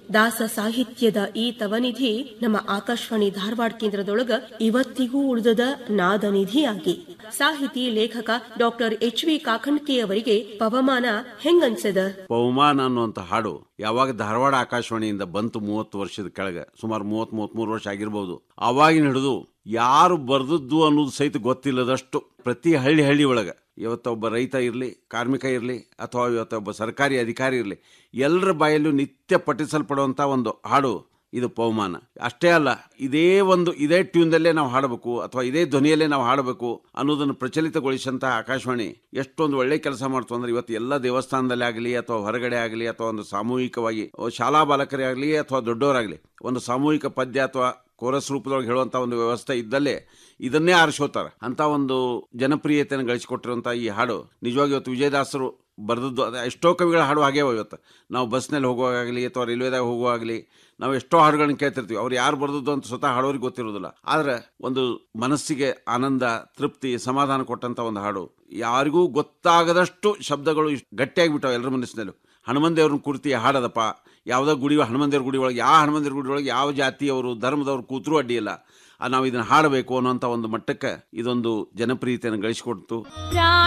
ದಾಸ ಸಾಹಿತ್ಯದ ಈ ತವನಿಧಿ ನಮ್ಮ ಆಕಾಶವಾಣಿ ಧಾರವಾಡ ಕೇಂದ್ರದೊಳಗ ಇವತ್ತಿಗೂ ಉಳಿದದ ನಾದನಿಧಿಯಾಗಿ ಸಾಹಿತಿ ಲೇಖಕ ಡಾಕ್ಟರ್ ಎಚ್ ವಿ ಕಾಕಣ್ಕೆ ಅವರಿಗೆ ಪವಮಾನ ಹೆಂಗನ್ಸದ ಪವಮಾನ ಅನ್ನುವಂಥ ಹಾಡು ಯಾವಾಗ ಧಾರವಾಡ ಆಕಾಶವಾಣಿಯಿಂದ ಬಂತು ಮೂವತ್ತು ವರ್ಷದ ಕೆಳಗೆ ಸುಮಾರು ಮೂವತ್ತ್ ಮೂವತ್ಮೂರು ವರ್ಷ ಆಗಿರ್ಬೋದು ಆವಾಗಿನ ಹಿಡಿದು ಯಾರು ಬರ್ದದ್ದು ಅನ್ನೋದು ಸಹಿತ ಗೊತ್ತಿಲ್ಲದಷ್ಟು ಪ್ರತಿ ಹಳ್ಳಿ ಹಳ್ಳಿ ಒಳಗೆ ಇವತ್ತೊಬ್ಬ ರೈತ ಇರಲಿ ಕಾರ್ಮಿಕ ಇರಲಿ ಅಥವಾ ಇವತ್ತೊಬ್ಬ ಸರ್ಕಾರಿ ಅಧಿಕಾರಿ ಇರಲಿ ಎಲ್ಲರ ಬಾಯಲ್ಲೂ ನಿತ್ಯ ಪಠಿಸಲ್ಪಡುವಂಥ ಒಂದು ಹಾಡು ಇದು ಪವಮಾನ ಅಷ್ಟೇ ಅಲ್ಲ ಇದೇ ಒಂದು ಇದೇ ಟ್ಯೂನ್ದಲ್ಲೇ ನಾವು ಹಾಡಬೇಕು ಅಥವಾ ಇದೇ ಧ್ವನಿಯಲ್ಲೇ ನಾವು ಹಾಡಬೇಕು ಅನ್ನೋದನ್ನು ಪ್ರಚಲಿತಗೊಳಿಸಂತ ಆಕಾಶವಾಣಿ ಎಷ್ಟೊಂದು ಒಳ್ಳೆ ಕೆಲಸ ಮಾಡ್ತು ಅಂದ್ರೆ ಇವತ್ತು ಎಲ್ಲ ದೇವಸ್ಥಾನದಲ್ಲಿ ಆಗಲಿ ಅಥವಾ ಹೊರಗಡೆ ಆಗಲಿ ಅಥವಾ ಒಂದು ಸಾಮೂಹಿಕವಾಗಿ ಶಾಲಾ ಬಾಲಕರೇ ಆಗಲಿ ಅಥವಾ ದೊಡ್ಡವರಾಗಲಿ ಒಂದು ಸಾಮೂಹಿಕ ಪದ್ಯ ಅಥವಾ ಕೋರಸ್ ರೂಪದೊಳಗೆ ಹೇಳುವಂಥ ಒಂದು ವ್ಯವಸ್ಥೆ ಇದ್ದಲ್ಲೇ ಇದನ್ನೇ ಆರಿಸೋತಾರೆ ಅಂತ ಒಂದು ಜನಪ್ರಿಯತೆಯನ್ನು ಗಳಿಸಿಕೊಟ್ಟಿರುವಂಥ ಈ ಹಾಡು ನಿಜವಾಗಿ ಇವತ್ತು ವಿಜಯದಾಸರು ಬರೆದದ್ದು ಅದೇ ಎಷ್ಟೋ ಕವಿಗಳ ಹಾಡು ಹಾಗೇವ ಇವತ್ತು ನಾವು ಬಸ್ನಲ್ಲಿ ಹೋಗುವಾಗಲಿ ಅಥವಾ ರೈಲ್ವೆದಾಗ ಹೋಗುವಾಗಲಿ ನಾವು ಎಷ್ಟೋ ಹಾಡುಗಳನ್ನ ಕೇಳ್ತಿರ್ತೀವಿ ಅವ್ರು ಯಾರು ಬರೆದದ್ದು ಅಂತ ಸ್ವತಃ ಹಾಡೋರಿಗೆ ಗೊತ್ತಿರೋದಿಲ್ಲ ಆದರೆ ಒಂದು ಮನಸ್ಸಿಗೆ ಆನಂದ ತೃಪ್ತಿ ಸಮಾಧಾನ ಕೊಟ್ಟಂಥ ಒಂದು ಹಾಡು ಯಾರಿಗೂ ಗೊತ್ತಾಗದಷ್ಟು ಶಬ್ದಗಳು ಇಷ್ಟ್ ಗಟ್ಟಿಯಾಗಿಬಿಟ್ಟಾವ ಎಲ್ಲರ ಮನಸ್ಸಿನಲ್ಲೂ ಹನುಮಂದೇವ್ರನ್ನ ಕುರಿತಿ ಹಾಡದಪ್ಪ ಯಾವುದೋ ಗುಡಿ ಹನುಮಂದೇವ್ರ ಗುಡಿ ಒಳಗೆ ಯಾವ ಹನುಮಂದೇವ್ರ ಗುಡಿ ಒಳಗೆ ಯಾವ ಜಾತಿಯವರು ಧರ್ಮದವ್ರು ಕೂತರೂ ಅಡ್ಡಿಯಿಲ್ಲ ನಾವು ಇದನ್ನು ಹಾಡಬೇಕು ಅನ್ನೋಂಥ ಒಂದು ಮಟ್ಟಕ್ಕೆ ಇದೊಂದು ಜನಪ್ರಿಯತೆಯನ್ನು ಗಳಿಸಿಕೊಡ್ತು